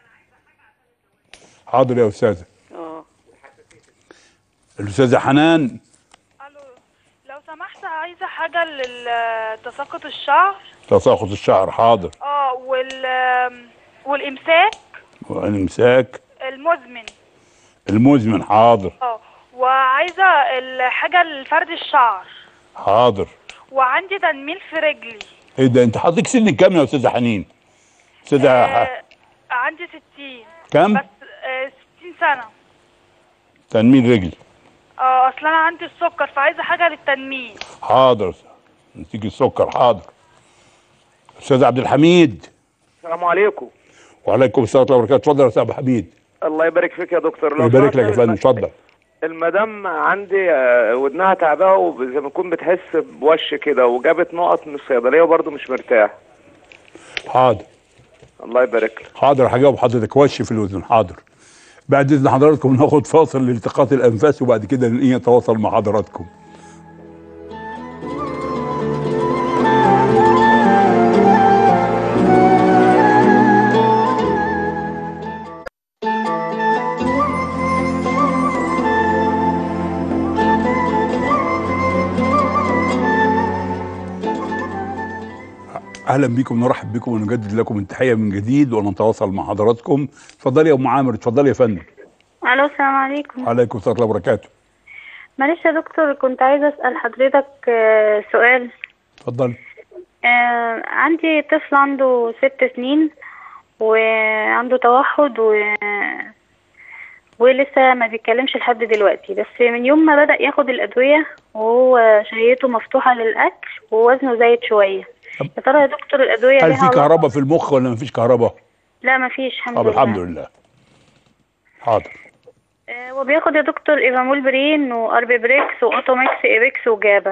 حاضر يا استاذه اه الاستاذه حنان لو سمحت عايزة حاجة لتساقط الشعر تساقط الشعر حاضر اه وال والإمساك والامساك المزمن المزمن حاضر اه وعايزة الحاجة لفرد الشعر حاضر وعندي تنميل في رجلي ايه ده انت حضرتك سن كام يا استاذه حنين استاذه آه عندي ستين كم بس آه ستين سنة تنميل رجل اه اصل انا عندي السكر فعايزة حاجة للتنميل حاضر تيجي السكر حاضر استاذ عبد الحميد السلام عليكم وعليكم السلام ورحمه الله وبركاته اتفضل يا استاذ عبد الحميد الله يبارك فيك يا دكتور لو يبارك سمحت لك يا فندم اتفضل المدام عندي آه، ودنها تعبانه وزي ما تكون بتحس بوش كده وجابت نقط من الصيدليه وبرضه مش مرتاح حاضر الله يبارك لك حاضر هجاوب حضرتك وش في الاذن حاضر بعد اذن حضراتكم ناخد فاصل لالتقاط الانفاس وبعد كده نتواصل مع حضراتكم اهلا بكم نرحب بكم ونجدد لكم التحيه من جديد ونتواصل مع حضراتكم اتفضلي يا ام عامر اتفضلي يا فندم الو السلام عليكم عليكم السلام ورحمه الله وبركاته معلش يا دكتور كنت عايزه اسال حضرتك آه، سؤال اتفضلي آه، عندي طفل عنده ست سنين وعنده توحد و ولسه ما بيتكلمش لحد دلوقتي بس من يوم ما بدأ ياخد الأدوية وهو شهيته مفتوحة للأكل ووزنه زايد شوية يا ترى يا دكتور الأدوية هل ليها في علاقة- كهرباء في المخ ولا ما فيش كهرباء لا ما فيش الحمد طب لله الحمد لله حاضر آه، وبياخد يا دكتور ايفامول برين واربيبريكس واوتوميكس ايبكس وجابا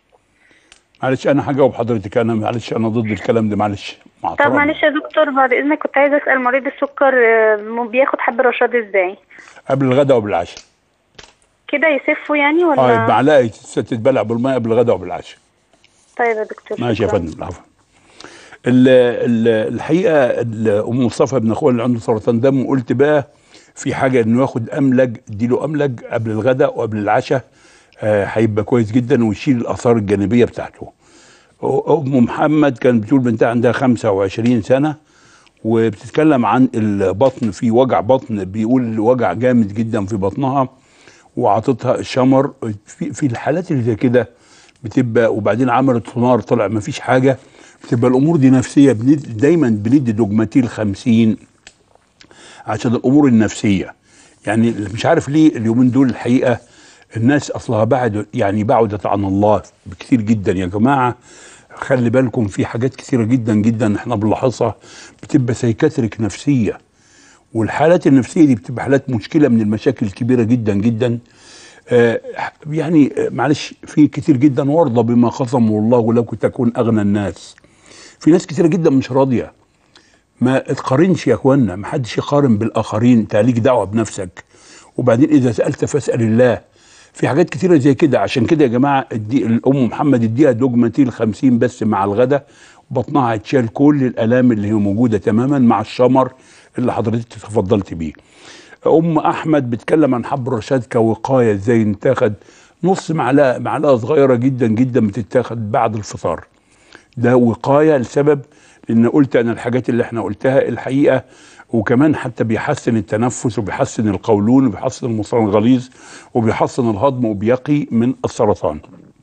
معلش انا هجاوب حضرتك انا معلش انا ضد الكلام ده معلش مع طب احترامي. معلش يا دكتور بعد اذنك كنت عايزه اسال مريض السكر آه، م- بياخد حب رشاد ازاي قبل الغداء وقبل العشاء كده يسفوا يعني اه ولا معلقه تتبلع بالماء قبل الغداء وقبل العشاء طيب يا دكتور ماشي يا شكراً. فندم العفو ال- ال- الحقيقه ال- ام مصطفى ابن اخويا اللي عنده سرطان دم قلت بقى في حاجه انه ياخد املج اديله املج قبل الغداء وقبل العشاء آه، هيبقى كويس جدا ويشيل الاثار الجانبيه بتاعته ام محمد كانت بتقول بنتها عندها 25 سنه وبتتكلم عن البطن في وجع بطن بيقول وجع جامد جدا في بطنها وعطتها الشمر في, في الحالات اللي زي كده بتبقى وبعدين عملت سونار طلع ما فيش حاجه بتبقى الامور دي نفسيه بند دايما بندي دوجماتيل 50 عشان الامور النفسيه يعني مش عارف ليه اليومين دول الحقيقه الناس اصلها بعد يعني بعدت عن الله بكثير جدا يا جماعه خلي بالكم في حاجات كثيره جدا جدا احنا بنلاحظها بتبقى سيكاتريك نفسيه والحالات النفسيه دي بتبقى حالات مشكله من المشاكل الكبيره جدا جدا آه يعني آه، معلش في كتير جدا وارضى بما قسمه الله ولو تكون اغنى الناس في ناس كتيره جدا مش راضيه ما تقارنش يا اخوانا ما حدش يقارن بالاخرين انت ليك دعوه بنفسك وبعدين اذا سالت فاسال الله في حاجات كتيره زي كده عشان كده يا جماعه ادي الام محمد اديها دوجماتيل 50 بس مع الغداء بطنها هتشال كل الالام اللي هي موجوده تماما مع الشمر اللي حضرتك تفضلت بيه ام احمد بتكلم عن حب الرشاد كوقايه ازاي نتاخد نص معلقه معلقه صغيره جدا جدا بتتاخد بعد الفطار ده وقايه لسبب لان قلت انا الحاجات اللي احنا قلتها الحقيقه وكمان حتى بيحسن التنفس وبيحسن القولون وبيحسن المصران الغليظ وبيحسن الهضم وبيقي من السرطان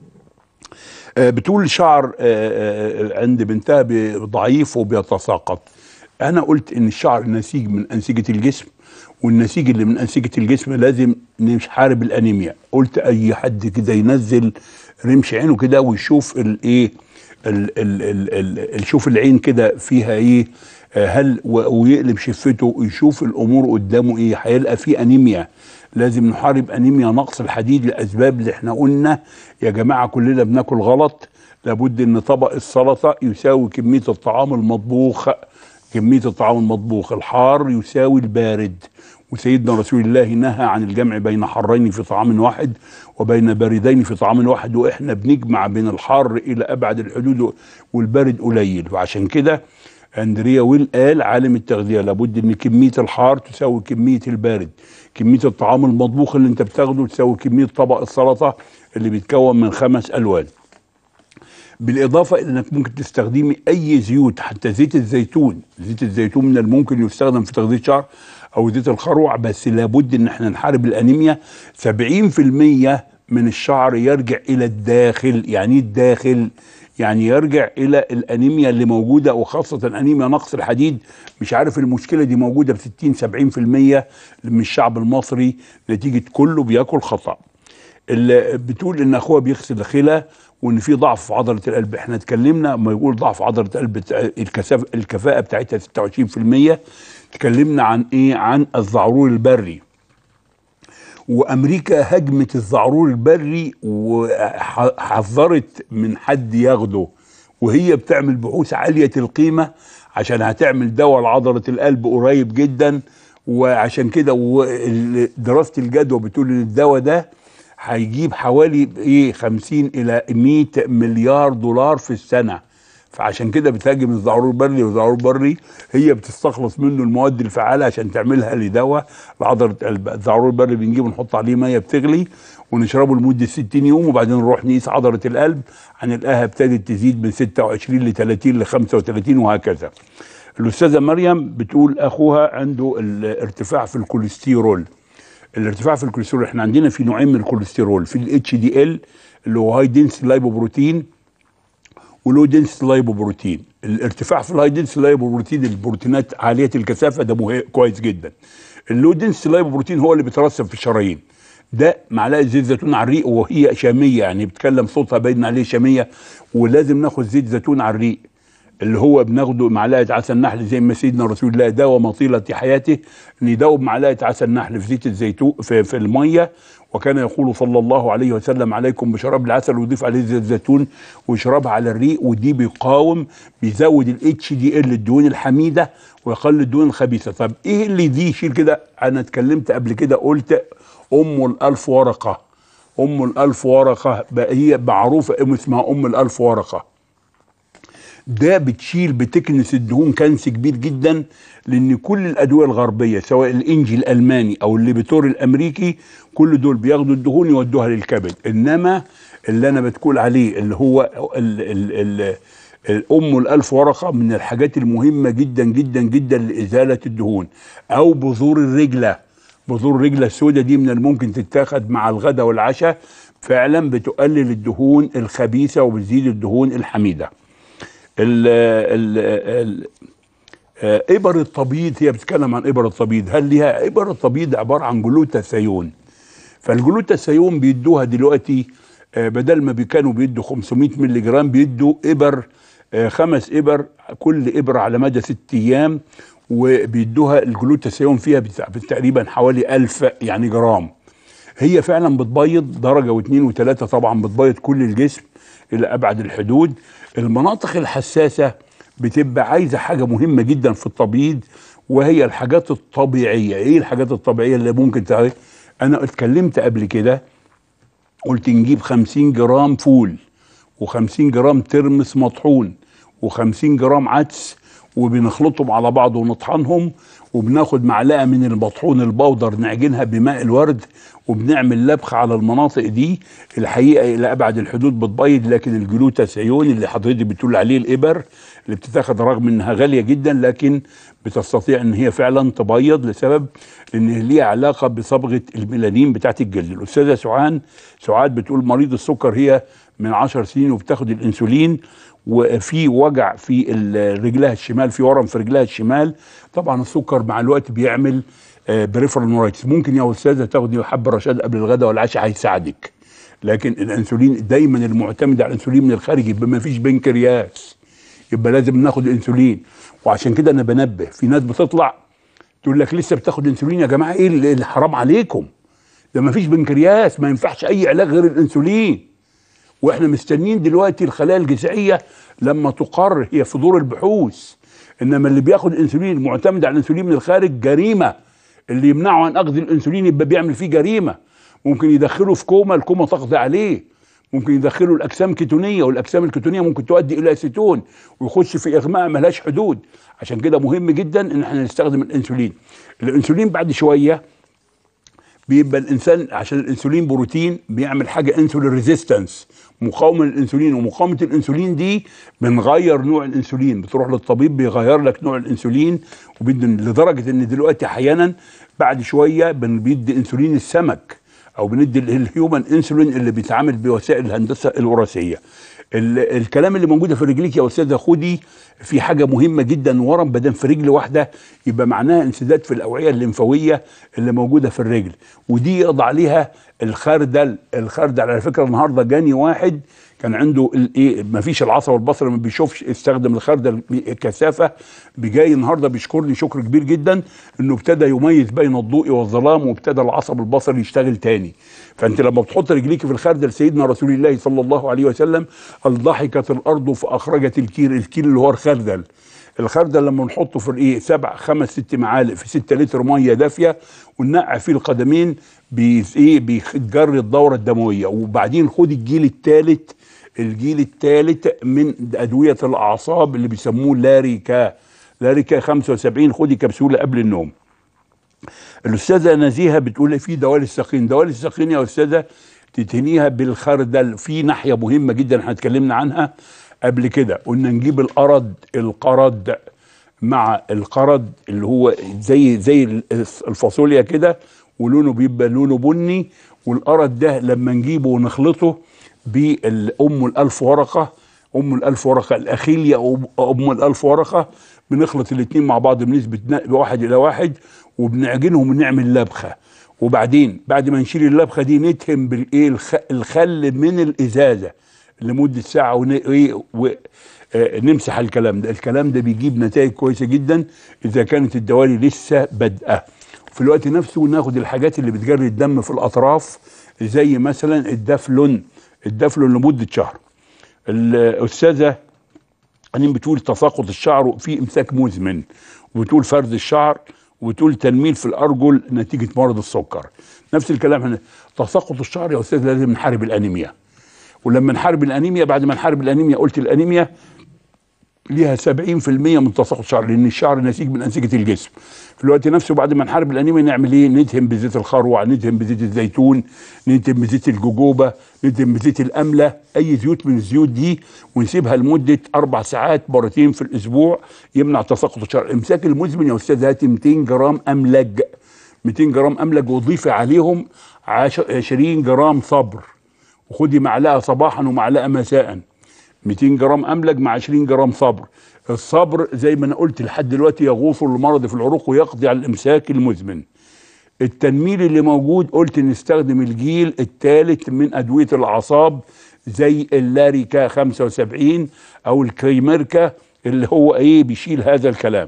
آه، بتقول شعر آه، آه، عند بنتها ب- ضعيف وبيتساقط انا قلت ان الشعر نسيج من انسجه الجسم والنسيج اللي من انسجه الجسم لازم نحارب الانيميا قلت اي حد كده ينزل رمش عينه كده ويشوف الايه ال- ال- ال- ال- يشوف العين كده فيها ايه آه، هل و- ويقلب شفته يشوف الامور قدامه ايه هيلقى فيه انيميا لازم نحارب انيميا نقص الحديد لاسباب اللي احنا قلنا يا جماعه كلنا بناكل غلط لابد ان طبق السلطه يساوي كميه الطعام المطبوخ كميه الطعام المطبوخ الحار يساوي البارد وسيدنا رسول الله نهى عن الجمع بين حرين في طعام واحد وبين باردين في طعام واحد واحنا بنجمع بين الحار الى ابعد الحدود والبارد قليل وعشان كده اندريا ويل قال عالم التغذيه لابد ان كميه الحار تساوي كميه البارد كميه الطعام المطبوخ اللي انت بتاخده تساوي كميه طبق السلطه اللي بيتكون من خمس الوان بالاضافه الى انك ممكن تستخدمي اي زيوت حتى زيت الزيتون زيت الزيتون من الممكن يستخدم في تغذيه الشعر او زيت الخروع بس لابد ان احنا نحارب الانيميا 70% من الشعر يرجع الى الداخل يعني ايه الداخل يعني يرجع الى الانيميا اللي موجوده وخاصه انيميا نقص الحديد مش عارف المشكله دي موجوده ب 60 70% من الشعب المصري نتيجه كله بياكل خطا اللي بتقول ان اخوها بيغسل الخلا وان في ضعف في عضله القلب احنا اتكلمنا ما يقول ضعف عضله القلب الكثافه الكفاءه بتاعتها 26% اتكلمنا عن ايه عن الزعرور البري وامريكا هجمت الزعرور البري وحذرت من حد ياخده وهي بتعمل بحوث عاليه القيمه عشان هتعمل دواء لعضله القلب قريب جدا وعشان كده دراسه الجدوى بتقول ان الدواء ده هيجيب حوالي ايه 50 الى 100 مليار دولار في السنه فعشان كده بتهاجم الزعرور البري والزعرور البري هي بتستخلص منه المواد الفعاله عشان تعملها لدواء لعضله القلب الزعرور البري بنجيبه نحط عليه ميه بتغلي ونشربه لمده 60 يوم وبعدين نروح نقيس عضله القلب هنلاقيها ابتدت تزيد من 26 ل 30 ل 35 وهكذا الاستاذه مريم بتقول اخوها عنده الارتفاع في الكوليسترول الارتفاع في الكوليسترول احنا عندنا في نوعين من الكوليسترول في الاتش دي ال اللي هو هاي دنس لايبوبروتين ولو دنس لايبوبروتين الارتفاع في الهاي دنس لايبوبروتين البروتينات عاليه الكثافه ده مه... كويس جدا اللو دنس لايبوبروتين هو اللي بيترسب في الشرايين ده معلقه زيت زيتون على الريق وهي شاميه يعني بتكلم صوتها باين عليه شاميه ولازم ناخد زيت زيتون على الريق اللي هو بناخده معلقه عسل نحل زي ما سيدنا رسول الله داوى مطيله حياته ان يداوب معلقه عسل نحل في زيت الزيتون في, في الميه وكان يقول صلى الله عليه وسلم عليكم بشراب العسل ويضيف عليه زيت الزيتون ويشربها على الريق ودي بيقاوم بيزود الاتش دي ال الدهون الحميده ويقلل الدهون الخبيثه طب ايه اللي دي يشيل كده انا اتكلمت قبل كده قلت ام الالف ورقه ام الالف ورقه بقى هي معروفه اسمها ام الالف ورقه ده بتشيل بتكنس الدهون كنس كبير جدا لان كل الادويه الغربيه سواء الانجي الالماني او الليبيتور الامريكي كل دول بياخدوا الدهون يودوها للكبد انما اللي انا بتقول عليه اللي هو ال ال ال الام الالف ورقه من الحاجات المهمه جدا جدا جدا لازاله الدهون او بذور الرجله بذور الرجله السوداء دي من الممكن تتاخد مع الغداء والعشاء فعلا بتقلل الدهون الخبيثه وبتزيد الدهون الحميده ال ال ال ابر التبييض هي بتتكلم عن ابر التبييض هل ليها ابر التبييض عباره عن جلوتاثيون فالجلوتاثيون بيدوها دلوقتي بدل ما كانوا بيدوا 500 مللي جرام بيدوا ابر خمس ابر كل ابره على مدى ست ايام وبيدوها الجلوتاثيون فيها تقريبا حوالي 1000 يعني جرام هي فعلا بتبيض درجه واثنين وثلاثه طبعا بتبيض كل الجسم الى ابعد الحدود المناطق الحساسه بتبقى عايزه حاجه مهمه جدا في التبييض وهي الحاجات الطبيعيه ايه الحاجات الطبيعيه اللي ممكن تعرف انا اتكلمت قبل كده قلت نجيب 50 جرام فول و50 جرام ترمس مطحون و50 جرام عدس وبنخلطهم على بعض ونطحنهم وبناخد معلقه من المطحون البودر نعجنها بماء الورد وبنعمل لبخ على المناطق دي الحقيقه الى ابعد الحدود بتبيض لكن الجلوتاثيون اللي حضرتك بتقول عليه الابر اللي بتتاخد رغم انها غاليه جدا لكن بتستطيع ان هي فعلا تبيض لسبب ان ليها علاقه بصبغه الميلانين بتاعت الجلد الاستاذه سعاد سعاد بتقول مريض السكر هي من 10 سنين وبتاخد الانسولين وفي وجع في رجلها الشمال في ورم في رجلها الشمال طبعا السكر مع الوقت بيعمل بريفرال نورايتس ممكن يا استاذه تاخدي حب رشاد قبل الغداء والعشاء هيساعدك لكن الانسولين دايما المعتمد على الانسولين من الخارج يبقى ما فيش بنكرياس يبقى لازم ناخد انسولين وعشان كده انا بنبه في ناس بتطلع تقول لك لسه بتاخد انسولين يا جماعه ايه اللي حرام عليكم ده ما فيش بنكرياس ما ينفعش اي علاج غير الانسولين واحنا مستنيين دلوقتي الخلايا الجذعيه لما تقر هي في دور البحوث انما اللي بياخد انسولين معتمد على الانسولين من الخارج جريمه اللي يمنعه عن اخذ الانسولين يبقى بيعمل فيه جريمه ممكن يدخله في كوما الكوما تقضي عليه ممكن يدخله الاجسام كيتونيه والاجسام الكيتونيه ممكن تؤدي الى اسيتون ويخش في اغماء ملهاش حدود عشان كده مهم جدا ان احنا نستخدم الانسولين الانسولين بعد شويه بيبقى الانسان عشان الانسولين بروتين بيعمل حاجه انسولين ريزيستنس مقاومه للانسولين ومقاومه الانسولين دي بنغير نوع الانسولين بتروح للطبيب بيغير لك نوع الانسولين وبيدي لدرجه ان دلوقتي احيانا بعد شويه بن- بيدي انسولين السمك او بندي ال- الهيومن انسولين اللي بيتعامل بوسائل الهندسه الوراثيه ال- الكلام اللي موجوده في رجليك يا استاذه خدي في حاجه مهمه جدا ورم بدل في رجل واحده يبقى معناها انسداد في الاوعيه الليمفاويه اللي موجوده في الرجل ودي يقضى عليها الخردل الخردل على فكره النهارده جاني واحد كان عنده الايه ما فيش العصب البصري ما بيشوفش استخدم الخردل كثافه بجاي النهارده بيشكرني شكر كبير جدا انه ابتدى يميز بين الضوء والظلام وابتدى العصب البصري يشتغل تاني فانت لما بتحط رجليك في الخردل سيدنا رسول الله صلى الله عليه وسلم قال ضحكت الارض فاخرجت الكير الكير اللي هو الخردل الخردل لما نحطه في الايه سبع خمس ست معالق في 6 لتر ميه دافيه وننقع فيه القدمين بي ايه بيجري الدوره الدمويه وبعدين خد الجيل الثالث الجيل الثالث من ادويه الاعصاب اللي بيسموه لاريكا لاريكا 75 خدي كبسوله قبل النوم الاستاذه نزيهه بتقول في دوال الساقين دوال الساقين يا استاذه تتهنيها بالخردل في ناحيه مهمه جدا احنا اتكلمنا عنها قبل كده قلنا نجيب القرد القرد مع القرد اللي هو زي زي الفاصوليا كده ولونه بيبقى لونه بني والقرد ده لما نجيبه ونخلطه بام الالف ورقه ام الالف ورقه الاخيليا او ام الالف ورقه بنخلط الاثنين مع بعض بنسبه نا- واحد الى واحد وبنعجنهم ونعمل لبخه وبعدين بعد ما نشيل اللبخه دي ندهن بالايه الخ- الخل من الازازه لمده ساعه ون... إيه و... آه، نمسح الكلام ده الكلام ده بيجيب نتائج كويسه جدا اذا كانت الدوالي لسه بادئه في الوقت نفسه ناخد الحاجات اللي بتجري الدم في الاطراف زي مثلا الدفلون الدفلون لمده شهر الاستاذه أنين بتقول تساقط الشعر في امساك مزمن وبتقول فرد الشعر وبتقول تنميل في الارجل نتيجه مرض السكر نفس الكلام هنا تساقط الشعر يا استاذ لازم نحارب الانيميا ولما نحارب الانيميا بعد ما نحارب الانيميا قلت الانيميا ليها 70% من تساقط الشعر لان الشعر نسيج من انسجه الجسم في الوقت نفسه بعد ما نحارب الانيميا نعمل ايه ندهن بزيت الخروع ندهن بزيت الزيتون ندهن بزيت الجوجوبا ندهن بزيت الامله اي زيوت من الزيوت دي ونسيبها لمده اربع ساعات مرتين في الاسبوع يمنع تساقط الشعر الامساك المزمن يا استاذ هاتي 200 جرام املج 200 جرام املج وضيفي عليهم عش- 20 جرام صبر وخدي معلقه صباحا ومعلقه مساء 200 جرام املج مع 20 جرام صبر الصبر زي ما انا قلت لحد دلوقتي يغوص المرض في العروق ويقضي على الامساك المزمن التنميل اللي موجود قلت نستخدم الجيل الثالث من ادويه الاعصاب زي اللاريكا 75 او الكريميركا اللي هو ايه بيشيل هذا الكلام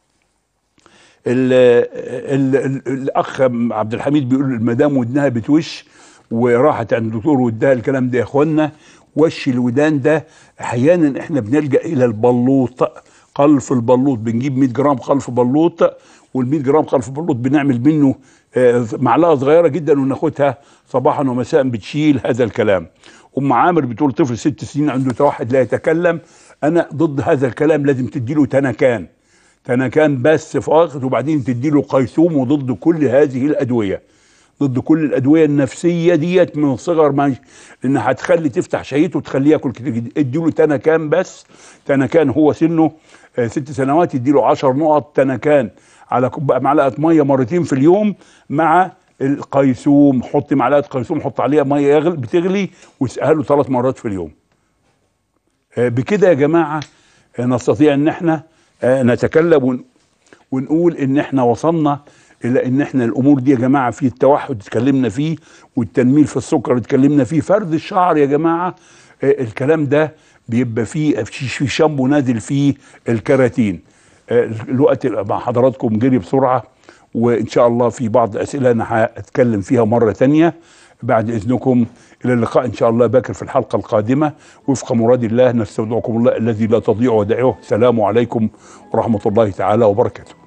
ال ال ال الاخ عبد الحميد بيقول المدام ودنها بتوش وراحت عند الدكتور واداها الكلام ده يا اخوانا وش الودان ده احيانا احنا بنلجا الى البلوط قلف البلوط بنجيب 100 جرام قلف بلوط وال 100 جرام قلف بلوط بنعمل منه آه، معلقه صغيره جدا وناخدها صباحا ومساء بتشيل هذا الكلام ام عامر بتقول طفل ست سنين عنده توحد لا يتكلم انا ضد هذا الكلام لازم تديله تنكان تنكان بس فقط وبعدين تديله قيثوم وضد كل هذه الادويه ضد كل الادويه النفسيه ديت من صغر ما لانها هتخلي تفتح شهيته وتخليه ياكل كتير جدا اديله تنكان بس تنكان هو سنه آه، ست سنوات يديله 10 نقط تنكان على كوب معلقه ميه مرتين في اليوم مع القيثوم حط معلقه قيثوم حط عليها ميه يغلي بتغلي واسقيها له ثلاث مرات في اليوم آه، بكده يا جماعه آه، نستطيع ان احنا آه، نتكلم ون- ونقول ان احنا وصلنا الى ان احنا الامور دي يا جماعه في التوحد اتكلمنا فيه والتنميل في السكر اتكلمنا فيه فرد الشعر يا جماعه آه، الكلام ده بيبقى فيه في في شامبو نازل فيه الكراتين آه، الوقت مع حضراتكم جري بسرعه وان شاء الله في بعض الاسئله انا هتكلم فيها مره تانية بعد اذنكم الى اللقاء ان شاء الله باكر في الحلقه القادمه وفق مراد الله نستودعكم الله الذي لا تضيع ودائعه السلام عليكم ورحمه الله تعالى وبركاته